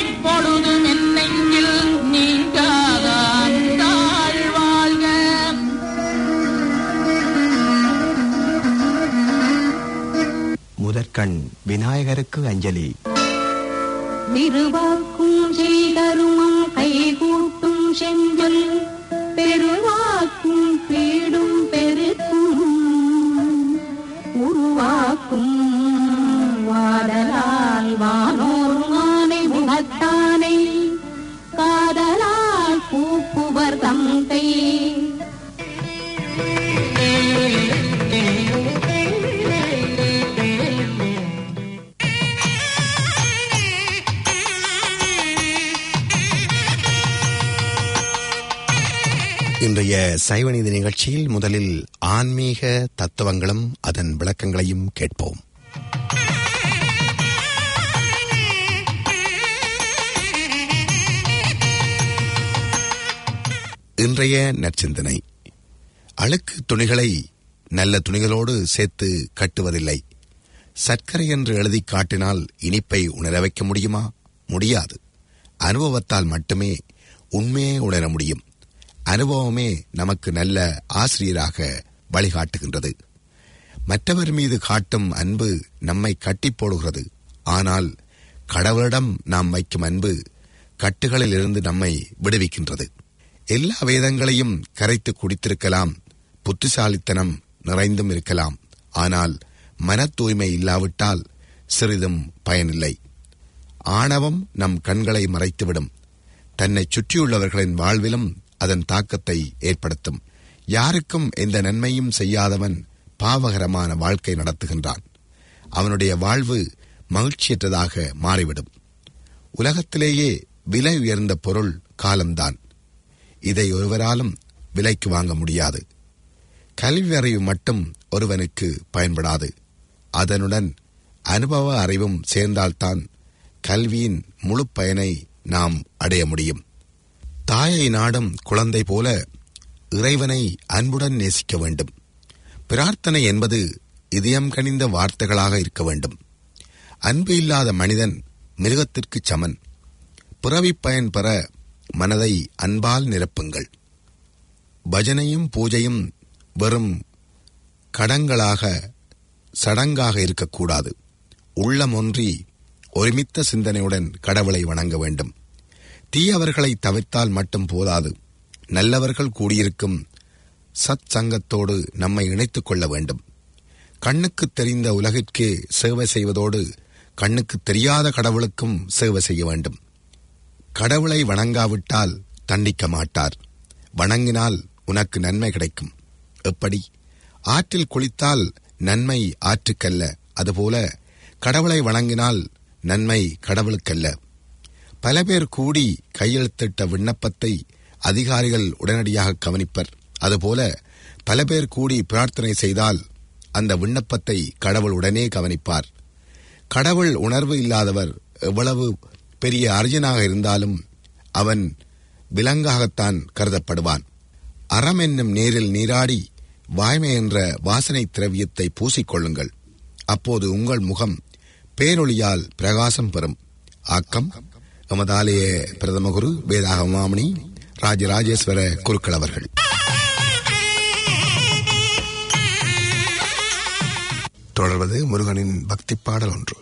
எப்பொழுதும் என் நெஞ்சில் நீங்காதான் தாழ்வாழ்க முதற்கண் விநாயகருக்கு அஞ்சலி திருவாக்கும் செய்தருமம் கைகூட்டும் செஞ்சொல் பெருவாக்கும் பீடும் பெருக்கும் உருவாக்கும் வாடலால் வானோர் மானை முகத்தானை காதலால் பூப்புவர் தங்கை இன்றைய சைவநீதி நிகழ்ச்சியில் முதலில் ஆன்மீக தத்துவங்களும் அதன் விளக்கங்களையும் கேட்போம் இன்றைய நற்சிந்தனை அழுக்கு துணிகளை நல்ல துணிகளோடு சேர்த்து கட்டுவதில்லை சர்க்கரை என்று எழுதி காட்டினால் இனிப்பை உணர வைக்க முடியுமா முடியாது அனுபவத்தால் மட்டுமே உண்மையை உணர முடியும் அனுபவமே நமக்கு நல்ல ஆசிரியராக வழிகாட்டுகின்றது மற்றவர் மீது காட்டும் அன்பு நம்மை கட்டி போடுகிறது ஆனால் கடவுளிடம் நாம் வைக்கும் அன்பு கட்டுகளில் இருந்து நம்மை விடுவிக்கின்றது எல்லா வேதங்களையும் கரைத்து குடித்திருக்கலாம் புத்திசாலித்தனம் நிறைந்தும் இருக்கலாம் ஆனால் மன தூய்மை இல்லாவிட்டால் சிறிதும் பயனில்லை ஆணவம் நம் கண்களை மறைத்துவிடும் தன்னை சுற்றியுள்ளவர்களின் வாழ்விலும் அதன் தாக்கத்தை ஏற்படுத்தும் யாருக்கும் எந்த நன்மையும் செய்யாதவன் பாவகரமான வாழ்க்கை நடத்துகின்றான் அவனுடைய வாழ்வு மகிழ்ச்சியற்றதாக மாறிவிடும் உலகத்திலேயே விலை உயர்ந்த பொருள் காலம்தான் இதை ஒருவராலும் விலைக்கு வாங்க முடியாது கல்வி அறிவு மட்டும் ஒருவனுக்கு பயன்படாது அதனுடன் அனுபவ அறிவும் சேர்ந்தால்தான் கல்வியின் முழு பயனை நாம் அடைய முடியும் தாயை நாடும் குழந்தை போல இறைவனை அன்புடன் நேசிக்க வேண்டும் பிரார்த்தனை என்பது இதயம் கனிந்த வார்த்தைகளாக இருக்க வேண்டும் அன்பு இல்லாத மனிதன் மிருகத்திற்கு சமன் பிறவிப் பயன் பெற மனதை அன்பால் நிரப்புங்கள் பஜனையும் பூஜையும் வெறும் கடங்களாக சடங்காக இருக்கக்கூடாது உள்ளம் ஒன்றி ஒருமித்த சிந்தனையுடன் கடவுளை வணங்க வேண்டும் தீயவர்களை தவிர்த்தால் மட்டும் போதாது நல்லவர்கள் கூடியிருக்கும் சத் சங்கத்தோடு நம்மை இணைத்துக் கொள்ள வேண்டும் கண்ணுக்கு தெரிந்த உலகிற்கு சேவை செய்வதோடு கண்ணுக்கு தெரியாத கடவுளுக்கும் சேவை செய்ய வேண்டும் கடவுளை வணங்காவிட்டால் தண்டிக்க மாட்டார் வணங்கினால் உனக்கு நன்மை கிடைக்கும் எப்படி ஆற்றில் குளித்தால் நன்மை ஆற்றுக்கல்ல அதுபோல கடவுளை வணங்கினால் நன்மை கடவுளுக்கல்ல பல பேர் கூடி கையெழுத்திட்ட விண்ணப்பத்தை அதிகாரிகள் உடனடியாக கவனிப்பர் அதுபோல பல பேர் கூடி பிரார்த்தனை செய்தால் அந்த விண்ணப்பத்தை கடவுள் உடனே கவனிப்பார் கடவுள் உணர்வு இல்லாதவர் எவ்வளவு பெரிய அர்ஜனாக இருந்தாலும் அவன் விலங்காகத்தான் கருதப்படுவான் அறம் என்னும் நீரில் நீராடி வாய்மை என்ற வாசனை திரவியத்தை பூசிக்கொள்ளுங்கள் அப்போது உங்கள் முகம் பேரொளியால் பிரகாசம் பெறும் ஆக்கம் எமதாலய பிரதம குரு வேதாக மாமணி ராஜராஜேஸ்வர குருக்கள் அவர்கள் தொடர்வது முருகனின் பக்தி பாடல் ஒன்று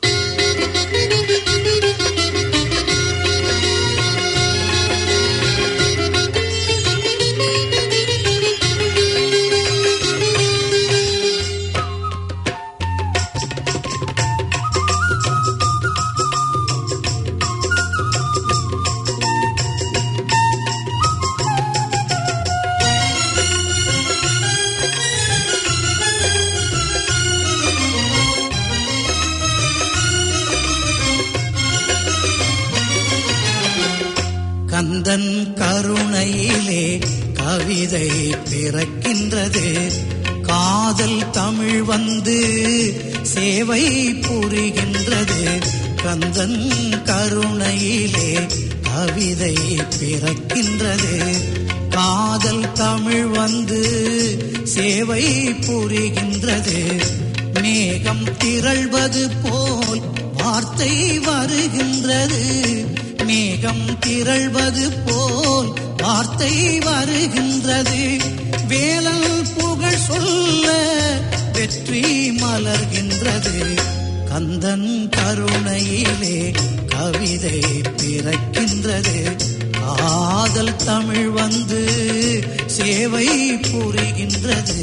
கந்தன் கருணையிலே கவிதை பிறக்கின்றது காதல் தமிழ் வந்து சேவை புரிகின்றது கந்தன் கருணையிலே கவிதை பிறக்கின்றது காதல் தமிழ் வந்து சேவை புரிகின்றது மேகம் திரள்வது போல் வார்த்தை வருகின்றது மேகம் திரள்வது போல் வார்த்தை வருகின்றது வேலல் புகழ் சொல்ல வெற்றி மலர்கின்றது கந்தன் கருணையிலே கவிதை பிறக்கின்றது காதல் தமிழ் வந்து சேவை புரிகின்றது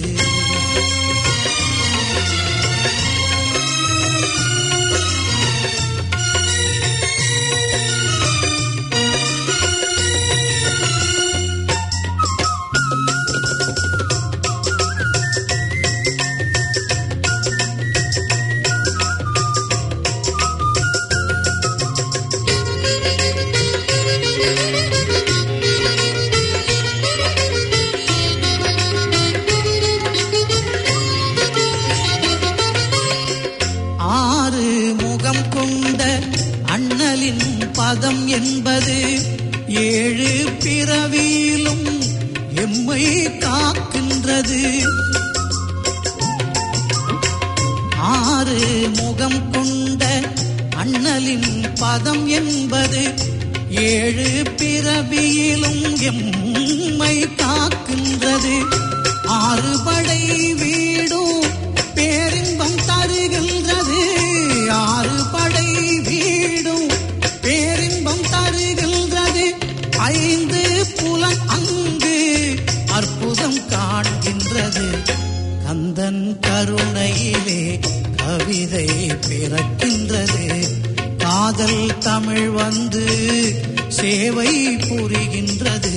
ஆறு முகம் கொண்ட அண்ணலின் பதம் என்பது ஏழு பிறவியிலும் எம்மை காக்கின்றது ஆறு முகம் கொண்ட அண்ணலின் பதம் என்பது ஏழு பிறவியிலும் எம்மை காக்கின்றது ஆறு படை வீடும் பேரின்பம் தருகின்றது ஆறு படை வீடும் பேரின்பம் தருகின்றது ஐந்து புலன் அங்கு அற்புதம் காண்கின்றது கந்தன் கருணையிலே கவிதை பிறக்கின்றது காதல் தமிழ் வந்து சேவை புரிகின்றது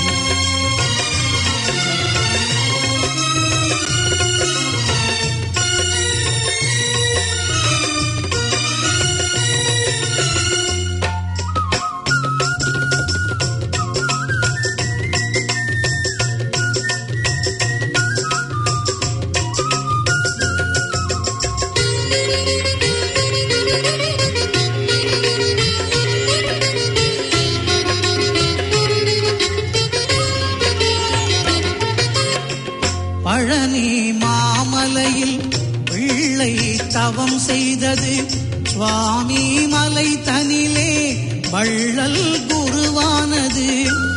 பழனி மாமலையில் பிள்ளை தவம் செய்தது சுவாமி மலை தனிலே வள்ளல் குருவானது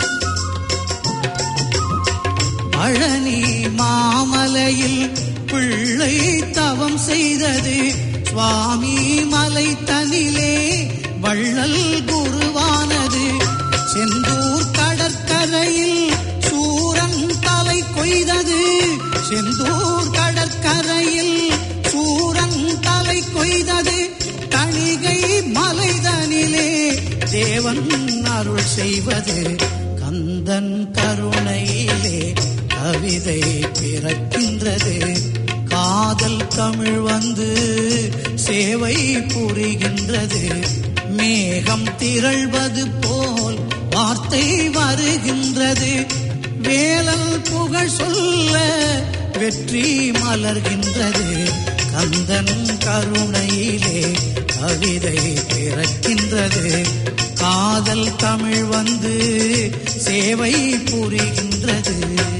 பழனி மாமலையில் பிள்ளை தவம் செய்தது சுவாமி மலை தனிலே வள்ளல் குருவானது செந்தூர் கடற்கரையில் சூரன் தலை கொய்தது செந்தூர் கடற்கரையில் சூரன் தலை கொய்தது தணிகை மலைதனிலே தேவன் அருள் செய்வது கந்தன் கருணையிலே கவிதை பிறக்கின்றது காதல் தமிழ் வந்து சேவை புரிகின்றது மேகம் திரள்வது போல் வார்த்தை வருகின்றது வேலல் புகழ் சொல்ல வெற்றி மலர்கின்றது கந்தன் கருணையிலே கவிதை பிறக்கின்றது காதல் தமிழ் வந்து சேவை புரிகின்றது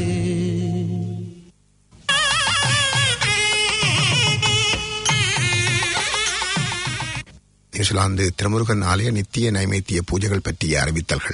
நியூசிலாந்து திருமுருகன் ஆலய நித்திய நைவேத்திய பூஜைகள் பற்றிய அறிவித்தல்கள்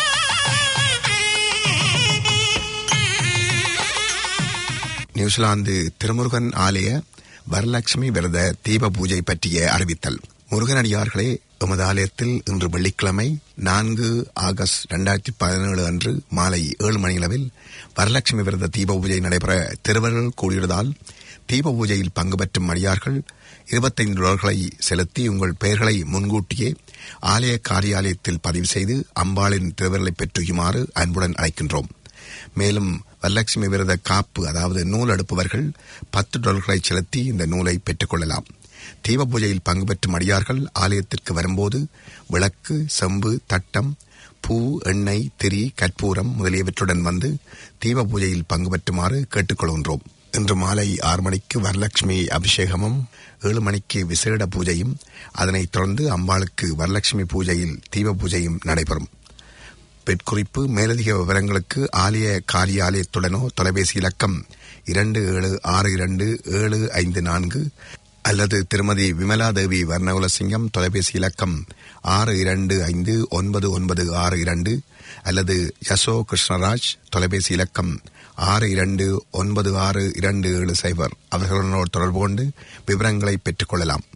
நியூசிலாந்து திருமுருகன் ஆலய வரலட்சுமி விரத தீப பூஜை பற்றிய அறிவித்தல் முருகனடியார்களே எமது ஆலயத்தில் இன்று வெள்ளிக்கிழமை நான்கு ஆகஸ்ட் இரண்டாயிரத்தி பதினேழு அன்று மாலை ஏழு மணியளவில் வரலட்சுமி விரத தீப பூஜை நடைபெற திருவர்கள் கூடியதால் தீப பூஜையில் பங்கு பெற்றும் அடியார்கள் இருபத்தைந்து டாலர்களை செலுத்தி உங்கள் பெயர்களை முன்கூட்டியே ஆலய காரியாலயத்தில் பதிவு செய்து அம்பாளின் திருவருளை பெற்றுயுமாறு அன்புடன் அழைக்கின்றோம் மேலும் வரலட்சுமி விரத காப்பு அதாவது நூல் எடுப்பவர்கள் பத்து டாலர்களை செலுத்தி இந்த நூலை பெற்றுக்கொள்ளலாம் தீப பூஜையில் பங்கு பெற்றும் அடியார்கள் ஆலயத்திற்கு வரும்போது விளக்கு செம்பு தட்டம் பூ எண்ணெய் திரி கற்பூரம் முதலியவற்றுடன் வந்து தீப பூஜையில் பங்கு பெற்றுமாறு கேட்டுக்கொள்கின்றோம் இன்று மாலை ஆறு மணிக்கு வரலட்சுமி அபிஷேகமும் ஏழு மணிக்கு விசேட பூஜையும் அதனைத் தொடர்ந்து அம்பாளுக்கு வரலட்சுமி பூஜையில் தீப பூஜையும் நடைபெறும் பெட்குறிப்பு மேலதிக விவரங்களுக்கு ஆலய காரியாலயத்துடனோ தொலைபேசி இலக்கம் இரண்டு ஏழு ஆறு இரண்டு ஏழு ஐந்து நான்கு அல்லது திருமதி விமலா தேவி வர்ணகுலசிங்கம் தொலைபேசி இலக்கம் ஆறு இரண்டு ஐந்து ஒன்பது ஒன்பது ஆறு இரண்டு அல்லது யசோ கிருஷ்ணராஜ் தொலைபேசி இலக்கம் ஆறு இரண்டு ஒன்பது ஆறு இரண்டு ஏழு சைபர் அவர்களோடு தொடர்பு கொண்டு விவரங்களை பெற்றுக் கொள்ளலாம்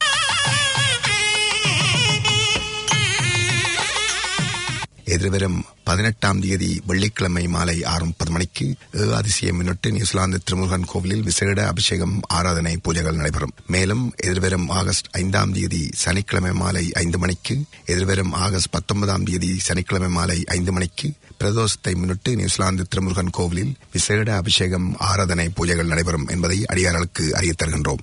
எதிர்வரும் பதினெட்டாம் தேதி வெள்ளிக்கிழமை மாலை ஆறு முப்பது மணிக்கு ஏகாதிசியை முன்னிட்டு நியூசிலாந்து திருமுருகன் கோவிலில் விசேட அபிஷேகம் ஆராதனை பூஜைகள் நடைபெறும் மேலும் எதிர்வரும் ஆகஸ்ட் ஐந்தாம் தேதி சனிக்கிழமை மாலை ஐந்து மணிக்கு எதிர்வரும் ஆகஸ்ட் பத்தொன்பதாம் தேதி சனிக்கிழமை மாலை ஐந்து மணிக்கு பிரதோஷத்தை முன்னிட்டு நியூசிலாந்து திருமுருகன் கோவிலில் விசேட அபிஷேகம் ஆராதனை பூஜைகள் நடைபெறும் என்பதை அடியார்களுக்கு அறியத் தருகின்றோம்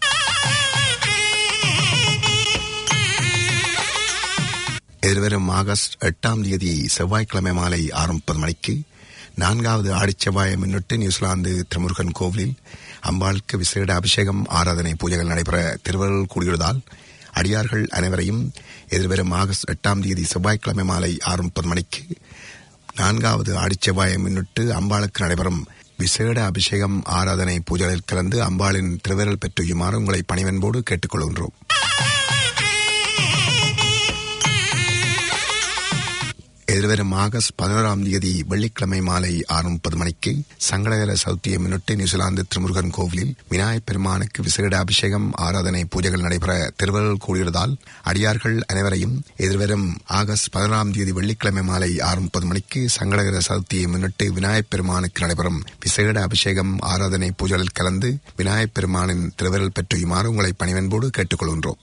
எதிர்வரும் ஆகஸ்ட் எட்டாம் தேதி செவ்வாய்க்கிழமை மாலை ஆறு முப்பது மணிக்கு நான்காவது ஆடிச்செவ்வாயை முன்னிட்டு நியூசிலாந்து திருமுருகன் கோவிலில் அம்பாளுக்கு விசேட அபிஷேகம் ஆராதனை பூஜைகள் நடைபெற திருவள்ளுவர் கூடியுள்ளதால் அடியார்கள் அனைவரையும் எதிர்வரும் ஆகஸ்ட் எட்டாம் தேதி செவ்வாய்க்கிழமை மாலை ஆறு முப்பது மணிக்கு நான்காவது ஆடிச்செவ்வாயை முன்னிட்டு அம்பாளுக்கு நடைபெறும் விசேட அபிஷேகம் ஆராதனை பூஜைகளில் கலந்து அம்பாளின் திருவிரல் பெற்றுயுமாறு உங்களை பணிவன்போடு கேட்டுக்கொள்கின்றோம் எதிர்வரும் ஆகஸ்ட் பதினோராம் தேதி வெள்ளிக்கிழமை மாலை ஆறு முப்பது மணிக்கு சங்கடகர சௌத்தியை முன்னிட்டு நியூசிலாந்து திருமுருகன் கோவிலில் விநாயகப் பெருமானுக்கு விசேட அபிஷேகம் ஆராதனை பூஜைகள் நடைபெற திருவள்ளுவர் கூடியதால் அடியார்கள் அனைவரையும் எதிர்வரும் ஆகஸ்ட் பதினோராம் தேதி வெள்ளிக்கிழமை மாலை ஆறு முப்பது மணிக்கு சங்கடகர சதுர்த்தியை முன்னிட்டு விநாயகப் பெருமானுக்கு நடைபெறும் விசேட அபிஷேகம் ஆராதனை பூஜைகளில் கலந்து விநாயகப் பெருமானின் திருவிரல் பெற்றுயுமாறு உங்களை பணிவன்போடு கேட்டுக்கொள்கின்றோம்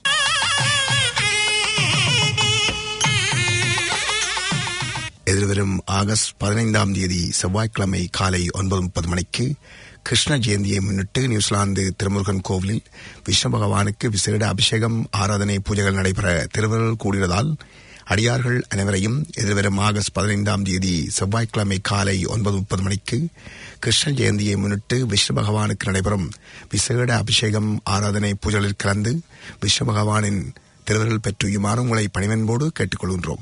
எதிர்வரும் ஆகஸ்ட் பதினைந்தாம் தேதி செவ்வாய்க்கிழமை காலை ஒன்பது முப்பது மணிக்கு கிருஷ்ண ஜெயந்தியை முன்னிட்டு நியூசிலாந்து திருமுருகன் கோவிலில் விஷ்ணு பகவானுக்கு விசேட அபிஷேகம் ஆராதனை பூஜைகள் நடைபெற திருவருள் கூடியதால் அடியார்கள் அனைவரையும் எதிர்வரும் ஆகஸ்ட் பதினைந்தாம் தேதி செவ்வாய்க்கிழமை காலை ஒன்பது முப்பது மணிக்கு கிருஷ்ண ஜெயந்தியை முன்னிட்டு விஷ்ணு பகவானுக்கு நடைபெறும் விசேட அபிஷேகம் ஆராதனை பூஜைகளில் கலந்து விஷ்ணு பகவானின் திருவருள் பெற்றுயுமாறு உங்களை பணிவன்போடு கேட்டுக்கொள்கின்றோம்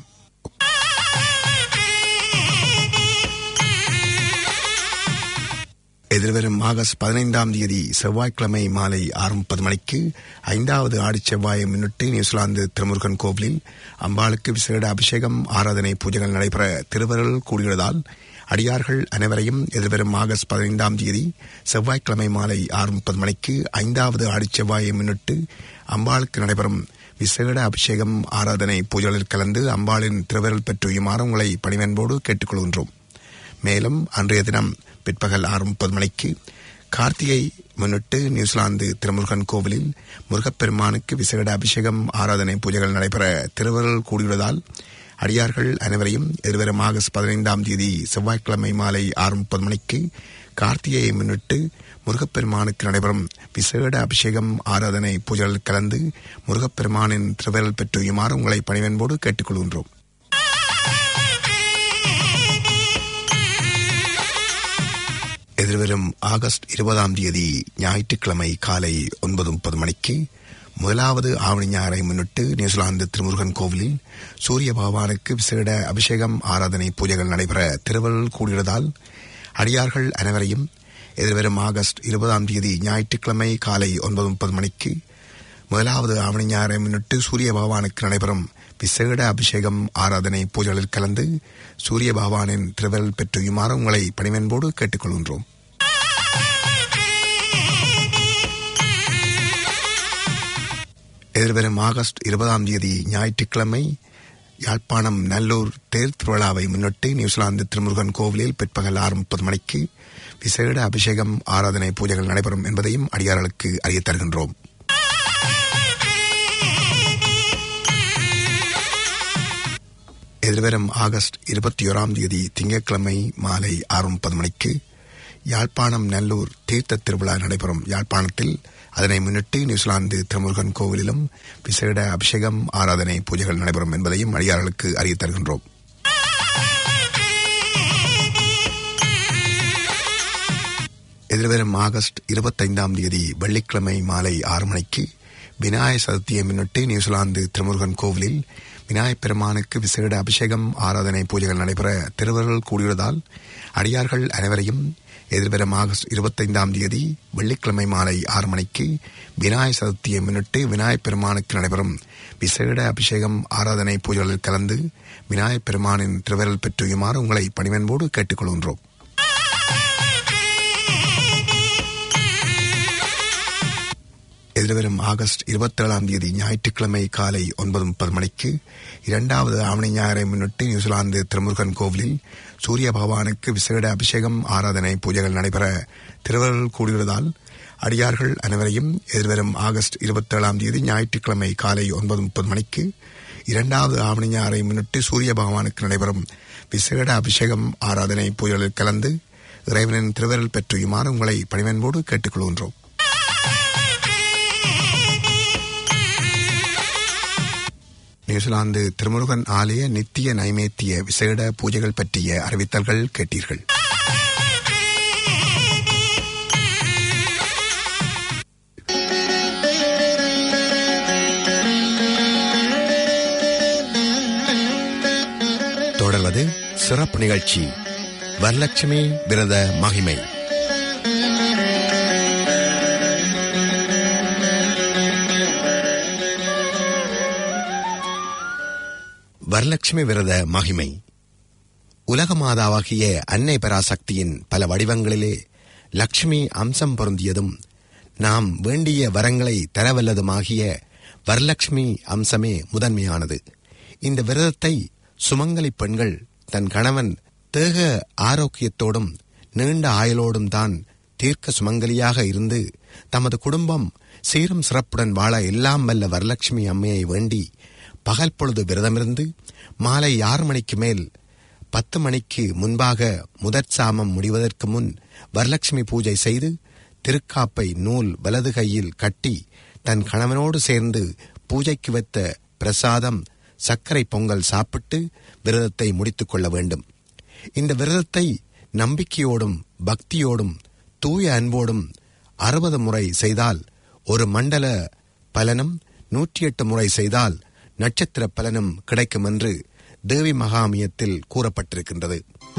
எதிர்வரும் ஆகஸ்ட் பதினைந்தாம் தேதி செவ்வாய்க்கிழமை மாலை ஆறு முப்பது மணிக்கு ஐந்தாவது ஆடி செவ்வாயை முன்னிட்டு நியூசிலாந்து திருமுருகன் கோவிலில் அம்பாளுக்கு விசேட அபிஷேகம் ஆராதனை பூஜைகள் நடைபெற திருவருள் கூடியுள்ளதால் அடியார்கள் அனைவரையும் எதிர்வரும் ஆகஸ்ட் பதினைந்தாம் தேதி செவ்வாய்க்கிழமை மாலை ஆறு முப்பது மணிக்கு ஐந்தாவது ஆடி செவ்வாயை முன்னிட்டு அம்பாளுக்கு நடைபெறும் விசேட அபிஷேகம் ஆராதனை பூஜைகளில் கலந்து அம்பாளின் திருவருள் பெற்றுயுமாறு உங்களை பணிவன்போடு கேட்டுக்கொள்கின்றோம் மேலும் அன்றைய தினம் பிற்பகல் ஆறு முப்பது மணிக்கு கார்த்திகை முன்னிட்டு நியூசிலாந்து திருமுருகன் கோவிலில் முருகப்பெருமானுக்கு விசேட அபிஷேகம் ஆராதனை பூஜைகள் நடைபெற திருவருள் கூடியுள்ளதால் அடியார்கள் அனைவரையும் எதிர்வரும் ஆகஸ்ட் பதினைந்தாம் தேதி செவ்வாய்க்கிழமை மாலை ஆறு முப்பது மணிக்கு கார்த்திகையை முன்னிட்டு முருகப்பெருமானுக்கு நடைபெறும் விசேட அபிஷேகம் ஆராதனை பூஜைகளில் கலந்து முருகப்பெருமானின் திருவருள் பெற்றுயுமாறு உங்களை பணிவன்போடு கேட்டுக்கொள்கின்றோம் எதிர்வரும் ஆகஸ்ட் இருபதாம் தேதி ஞாயிற்றுக்கிழமை காலை ஒன்பது முப்பது மணிக்கு முதலாவது ஆவணி ஞாயிறை முன்னிட்டு நியூசிலாந்து திருமுருகன் கோவிலில் சூரிய பகவானுக்கு விசேட அபிஷேகம் ஆராதனை பூஜைகள் நடைபெற திருவள்ளுவர் கூடியுள்ளதால் அடியார்கள் அனைவரையும் எதிர்வரும் ஆகஸ்ட் இருபதாம் தேதி ஞாயிற்றுக்கிழமை காலை ஒன்பது முப்பது மணிக்கு முதலாவது ஆவணி ஞாயிறை முன்னிட்டு சூரிய பகவானுக்கு நடைபெறும் விசேட அபிஷேகம் ஆராதனை பூஜைகளில் கலந்து சூரிய பகவானின் திருவருள் பெற்றுயுமாறு உங்களை பணிவன்போடு கேட்டுக்கொள்கின்றோம் எதிர்வரும் ஆகஸ்ட் இருபதாம் தேதி ஞாயிற்றுக்கிழமை யாழ்ப்பாணம் நல்லூர் தேர் திருவிழாவை முன்னிட்டு நியூசிலாந்து திருமுருகன் கோவிலில் பிற்பகல் ஆறு முப்பது மணிக்கு விசேட அபிஷேகம் ஆராதனை பூஜைகள் நடைபெறும் என்பதையும் அடியார்களுக்கு அறியத் தருகின்றோம் எதிர்வரும் ஆகஸ்ட் இருபத்தி ஓராம் தேதி திங்கட்கிழமை மாலை ஆறு முப்பது மணிக்கு யாழ்ப்பாணம் நல்லூர் தீர்த்த திருவிழா நடைபெறும் யாழ்ப்பாணத்தில் அதனை முன்னிட்டு நியூசிலாந்து திருமுருகன் கோவிலிலும் விசேட அபிஷேகம் ஆராதனை பூஜைகள் நடைபெறும் என்பதையும் அடியார்களுக்கு அறியத் தருகின்றோம் எதிர்வரும் ஆகஸ்ட் இருபத்தைந்தாம் தேதி வெள்ளிக்கிழமை மாலை ஆறு மணிக்கு விநாயக சதுர்த்தியை முன்னிட்டு நியூசிலாந்து திருமுருகன் கோவிலில் விநாயகப் பெருமானுக்கு விசேட அபிஷேகம் ஆராதனை பூஜைகள் நடைபெற திருவருள் கூடியுள்ளதால் அடியார்கள் அனைவரையும் எதிர்வரும் ஆகஸ்ட் இருபத்தைந்தாம் தேதி வெள்ளிக்கிழமை மாலை ஆறு மணிக்கு விநாயகர் சதுர்த்தியை முன்னிட்டு விநாயகப் பெருமானுக்கு நடைபெறும் விசேட அபிஷேகம் ஆராதனை பூஜைகளில் கலந்து விநாயகப் பெருமானின் திருவருள் பெற்றுயுமாறு உங்களை பணிவன்போடு கேட்டுக்கொள்கின்றோம் எதிர்வரும் ஆகஸ்ட் இருபத்தேழாம் தேதி ஞாயிற்றுக்கிழமை காலை ஒன்பது முப்பது மணிக்கு இரண்டாவது ஆவணி ஞாயிறை முன்னிட்டு நியூசிலாந்து திருமுருகன் கோவிலில் சூரிய பகவானுக்கு விசேட அபிஷேகம் ஆராதனை பூஜைகள் நடைபெற திருவருள் கூடுகிறதால் அடியார்கள் அனைவரையும் எதிர்வரும் ஆகஸ்ட் இருபத்தேழாம் தேதி ஞாயிற்றுக்கிழமை காலை ஒன்பது முப்பது மணிக்கு இரண்டாவது ஆவணி ஞாயிறை முன்னிட்டு சூரிய பகவானுக்கு நடைபெறும் விசேட அபிஷேகம் ஆராதனை பூஜைகளில் கலந்து இறைவனின் திருவருள் பெற்றுயுமாறு உங்களை பணிவன்போடு கேட்டுக்கொள்கின்றோம் நியூசிலாந்து திருமுருகன் ஆலய நித்திய நைவேத்திய விசேட பூஜைகள் பற்றிய அறிவித்தல்கள் கேட்டீர்கள் தொடர்வது சிறப்பு நிகழ்ச்சி வரலட்சுமி விரத மகிமை வரலட்சுமி விரத மகிமை உலக மாதாவாகிய அன்னை பராசக்தியின் பல வடிவங்களிலே லட்சுமி அம்சம் பொருந்தியதும் நாம் வேண்டிய வரங்களை தரவல்லதுமாகிய வரலட்சுமி அம்சமே முதன்மையானது இந்த விரதத்தை சுமங்கலி பெண்கள் தன் கணவன் தேக ஆரோக்கியத்தோடும் நீண்ட ஆயுளோடும் தான் தீர்க்க சுமங்கலியாக இருந்து தமது குடும்பம் சீரும் சிறப்புடன் வாழ எல்லாம் வல்ல வரலட்சுமி அம்மையை வேண்டி பகல் பொழுது விரதமிருந்து மாலை ஆறு மணிக்கு மேல் பத்து மணிக்கு முன்பாக முதற் சாமம் முடிவதற்கு முன் வரலட்சுமி பூஜை செய்து திருக்காப்பை நூல் வலது கையில் கட்டி தன் கணவனோடு சேர்ந்து பூஜைக்கு வைத்த பிரசாதம் சர்க்கரை பொங்கல் சாப்பிட்டு விரதத்தை முடித்துக் கொள்ள வேண்டும் இந்த விரதத்தை நம்பிக்கையோடும் பக்தியோடும் தூய அன்போடும் அறுபது முறை செய்தால் ஒரு மண்டல பலனும் நூற்றி எட்டு முறை செய்தால் நட்சத்திர பலனும் கிடைக்கும் என்று தேவி மகாமியத்தில் கூறப்பட்டிருக்கின்றது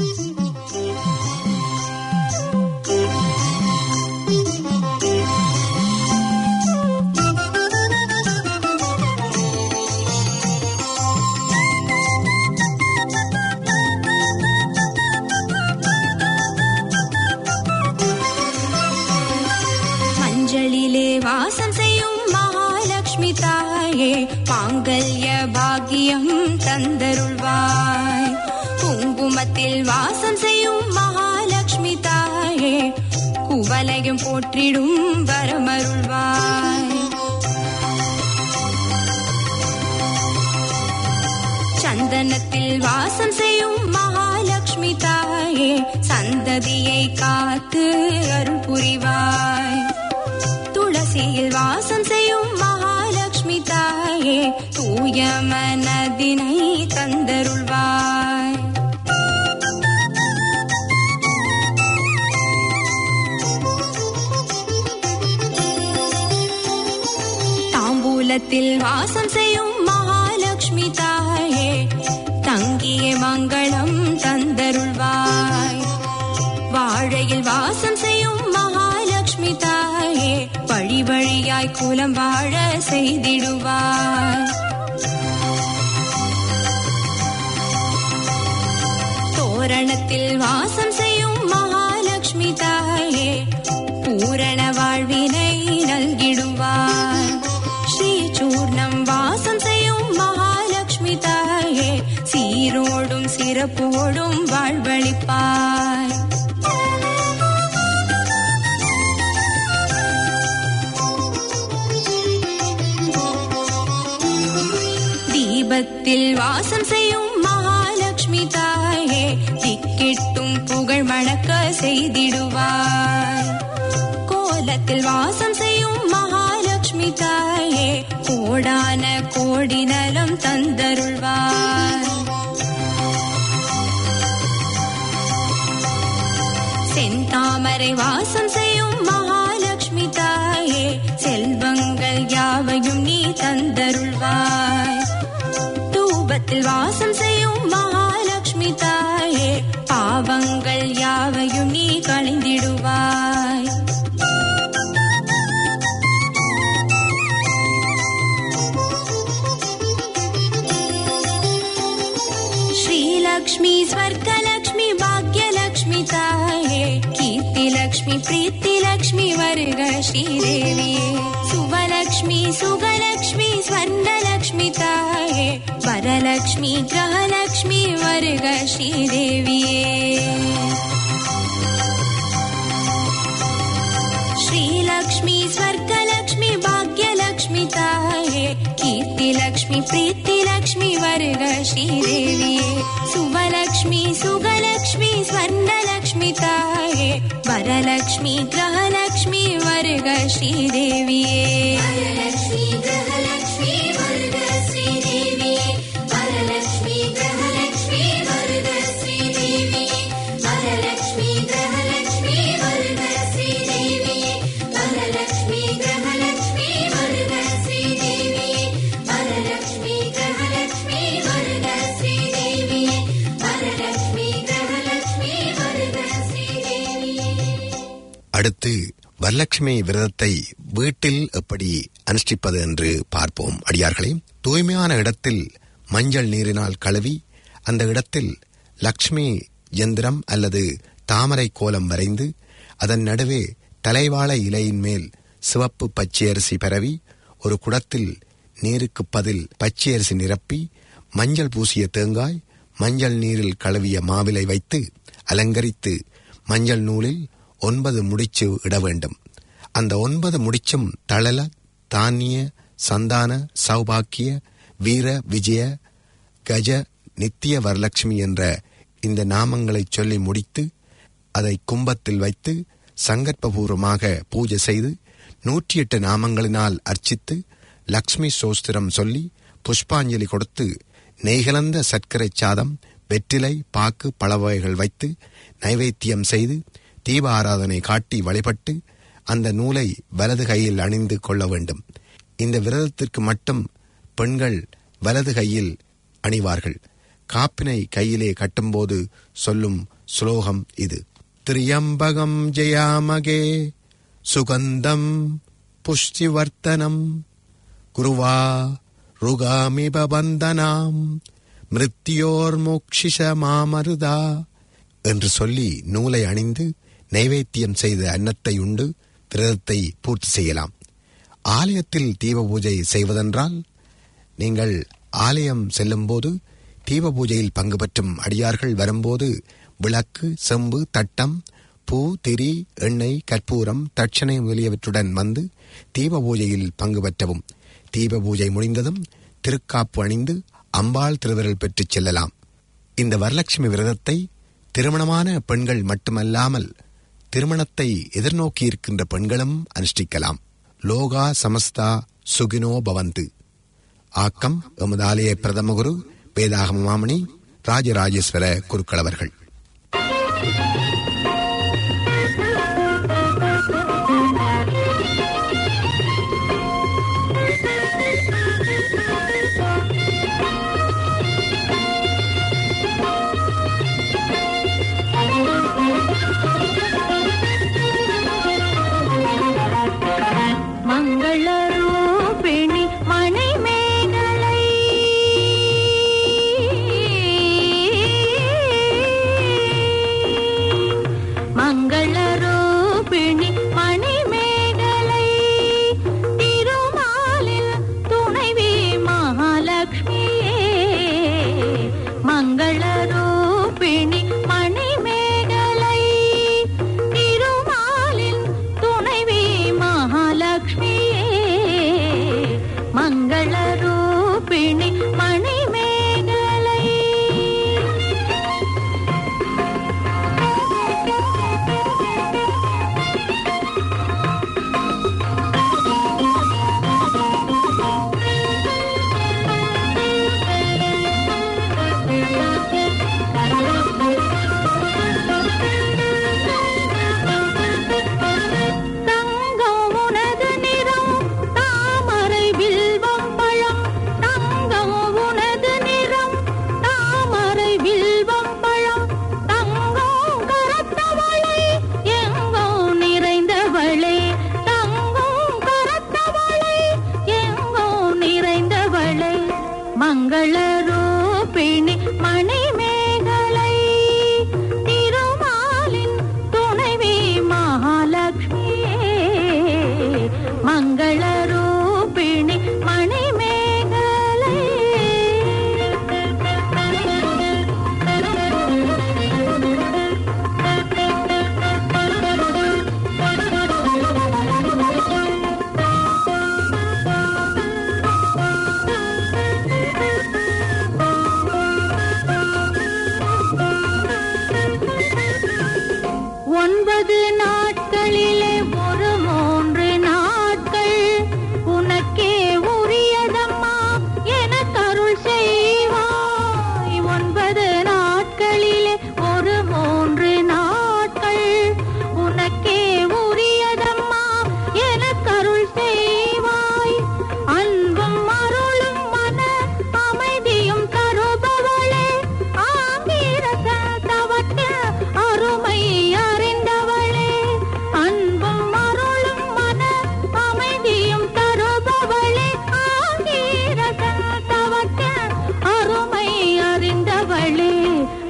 மஞ்சளிலே வாசம் செய்யும் மகாலட்சுமி தாயே மாங்கல்ய பாக்கியம் தந்தருள்வாய் குங்குமத்தில் வாசம் செய்யும் மகாலட்சுமி தாயே குவலையும் போற்றிடும் வரமருள்வாய் சந்தனத்தில் வாசம் செய்யும் மகாலட்சுமி தாயே சந்ததியை காத்து அருள் புரிவாய் துளசியில் வாசம் செய்யும் மகாலட்சுமி தாயே தூய மனதினை தந்தருள்வாய் தாம்பூலத்தில் வாசம் செய்யும் மகாலட்சுமி தாயே தங்கிய மங்களம் தந்தருள்வாய் வாழையில் வாசம் செய்யும் மகாலட்சுமி தாயே வழி வழியாய் குலம் வாழ செய்திடுவாய் தோரணத்தில் வாசம் செய்யும் மகாலட்சுமி தாயே பூரண வாழ்வினை நல்கிடுவாய் ஸ்ரீ சூர்ணம் வாசம் செய்யும் மகாலட்சுமி தாயே சீரோடும் சிறப்போடும் வாழ்வழிப்பாய் தீபத்தில் வாசம் செய்யும் மகாலட்சுமி தாயே திக்கிட்டும் புகழ் மணக்க செய்திடுவாய் கோலத்தில் வாசம் செய்யும் மகாலட்சுமி தாயே கோடான கோடி நலம் தந்தருள்வாய் செந்தாமரை வாசம் செய்யும் மகாலட்சுமி தாயே செல்வங்கள் யாவையும் நீ தந்தருள்வாய் தூப மனதில் வாசம் செய்யும் மகாலட்சுமி தாயே பாவங்கள் யாவையும் நீ களைந்திடுவாய் श्रीलक्ष्मी स्वर्गलक्ष्मी भाग्यलक्ष्मी ताये कीर्तिलक्ष्मी प्रीतिलक्ष्मी वर्ग श्रीदेविये सुवलक्ष्मी सुगलक्ष्मी स्वर्णलक्ष्मी ताये वरलक्ष्मी ग्रहलक्ष्मी वर्ग श्रीदेविये श्रीलक्ष्मी स्वर्गलक्ष्मी भाग्यलक्ष्मी ताये कीर्तिलक्ष्मी प्रीतिलक्ष्मी वर्ग श्रीदेविये सुवलक्ष्मी सुगलक्ष्मी स्वर्णलक्ष्मी ताये वरलक्ष्मी ग्रहलक्ष्मी वर्ग श्रीदेविये वरलक्ष्मी ग्रहलक्ष्मी वर्ग श्रीदेविये वरलक्ष्मी ग्रहलक्ष्मी वर्ग श्रीदेविये वरलक्ष्मी ग्रहलक्ष्मी वर्ग श्रीदेविये वरलक्ष्मी ग्रहलक्ष्मी वर्ग श्रीदेविये वरलक्ष्मी ग्रहलक्ष्मी वर्ग श्रीदेविये वरलक्ष्मी ग्रहलक्ष्मी वर्ग श्रीदेविये அடுத்து வரலட்சுமி விரதத்தை வீட்டில் எப்படி அனுஷ்டிப்பது என்று பார்ப்போம் அடியார்களே தூய்மையான இடத்தில் மஞ்சள் நீரினால் கழுவி அந்த இடத்தில் லக்ஷ்மி யந்திரம் அல்லது தாமரை கோலம் வரைந்து அதன் நடுவே தலைவாழை இலையின் மேல் சிவப்பு பச்சையரிசி பரவி ஒரு குடத்தில் நீருக்கு பதில் பச்சையரிசி நிரப்பி மஞ்சள் பூசிய தேங்காய் மஞ்சள் நீரில் கழுவிய மாவிலை வைத்து அலங்கரித்து மஞ்சள் நூலில் ஒன்பது முடிச்சு இட வேண்டும் அந்த ஒன்பது முடிச்சும் தளல தானிய சந்தான சௌபாக்கிய வீர விஜய கஜ நித்திய வரலட்சுமி என்ற இந்த நாமங்களை சொல்லி முடித்து அதை கும்பத்தில் வைத்து சங்கற்பபூர்வமாக பூஜை செய்து நூற்றி எட்டு நாமங்களினால் அர்ச்சித்து லக்ஷ்மி சோஸ்திரம் சொல்லி புஷ்பாஞ்சலி கொடுத்து நெய்கலந்த சர்க்கரை சாதம் வெற்றிலை பாக்கு பழவகைகள் வைத்து நைவேத்தியம் செய்து தீப ஆராதனை காட்டி வழிபட்டு அந்த நூலை வலது கையில் அணிந்து கொள்ள வேண்டும் இந்த விரதத்திற்கு மட்டும் பெண்கள் வலது கையில் அணிவார்கள் காப்பினை கையிலே கட்டும்போது சொல்லும் ஸ்லோகம் இது திரியம்பகம் ஜெயாமகே சுகந்தம் புஷ்டிவர்த்தனம் குருவா ருகாமிப பந்தனாம் மிருத்தியோர் மோக்ஷிஷ மாமருதா என்று சொல்லி நூலை அணிந்து நைவேத்தியம் செய்த அன்னத்தை உண்டு விரதத்தை பூர்த்தி செய்யலாம் ஆலயத்தில் தீப பூஜை செய்வதென்றால் நீங்கள் ஆலயம் செல்லும்போது தீப பூஜையில் பங்கு பெற்றும் அடியார்கள் வரும்போது விளக்கு செம்பு தட்டம் பூ திரி எண்ணெய் கற்பூரம் தட்சணை முதலியவற்றுடன் வந்து தீப பூஜையில் பங்கு பெற்றவும் தீப பூஜை முடிந்ததும் திருக்காப்பு அணிந்து அம்பாள் திருவிரல் பெற்றுச் செல்லலாம் இந்த வரலட்சுமி விரதத்தை திருமணமான பெண்கள் மட்டுமல்லாமல் திருமணத்தை எதிர்நோக்கி இருக்கின்ற பெண்களும் அனுஷ்டிக்கலாம் லோகா சமஸ்தா சுகினோ பவந்து ஆக்கம் எமது ஆலய பிரதம குரு வேதாகம மாமணி ராஜராஜேஸ்வர குருக்கள் அவர்கள் மங்களரூபிணி மணிமேகலை மங்களரூபிணி மணிமேகலை திருமாலில் துணைவி மகாலட்சுமியே மங்களரூபிணி மணிமேகலை திருமாலின் துணைவி மகாலட்சுமியே மங்களரூபிணி மணிமேகலை தங்கம் உனது நிறம் தாமரை வில்வம் பழம் தங்கம் உனது நிறம்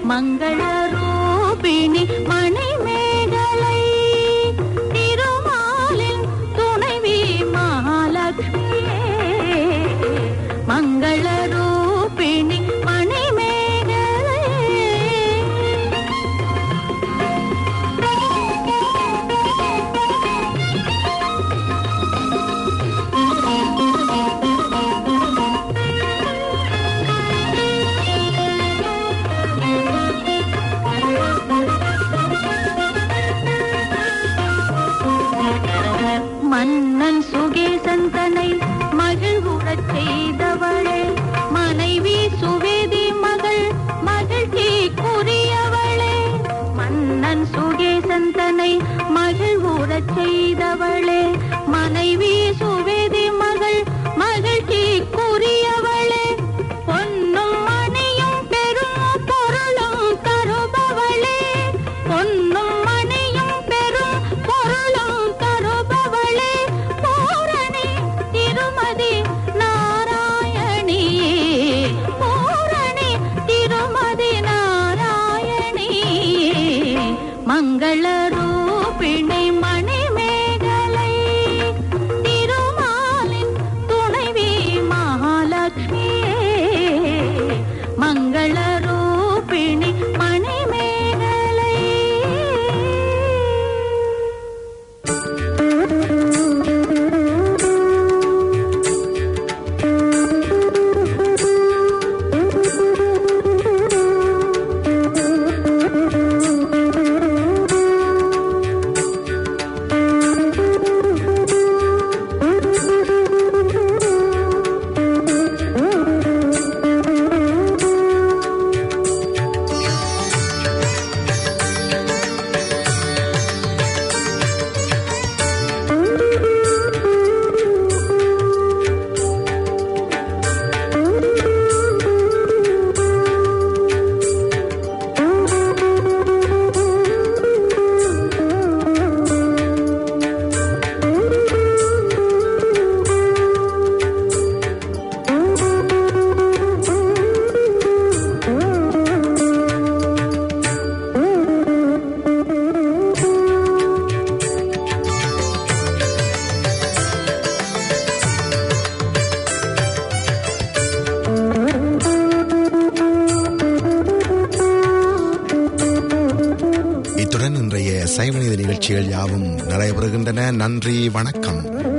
மங்கள ரூபிணி மணிமேகலை திருமாலின் துணைவி மகாலட்சுமியே மங்கள ரூபிணி மணிமேகலை மன்னன் சுகேசன் தன்னை மகிழ்வுறச் செய்தவளே மனைவி சுவேதி மகள் மகிழ்ச்சிக்குரியவளே மன்னன் சுகேசன் தன்னை மகிழ்வுறச் செய்தவளே மனைவி சுவேதி மகள் மகிழ்ச்சிக்குரியவளே பொன்னும் மணியும் பெரும் பொருளும் தருபவளே பொன்னும் மணியும் பெரும் பொருளும் தருபவளே பூரணி திருமதி நாராயணியே பூரணி திருமதி நாராயணியே மங்கள ரூபிணி மணிமேகலை திருமாலின் துணைவி மகாலட்சுமியே மங்கள ரூபிணி மணிமேகலை இத்துடன் இன்றைய சைவநீதி நிகழ்ச்சிகள் யாவும் நிறைவு பெறுகின்றன நன்றி வணக்கம்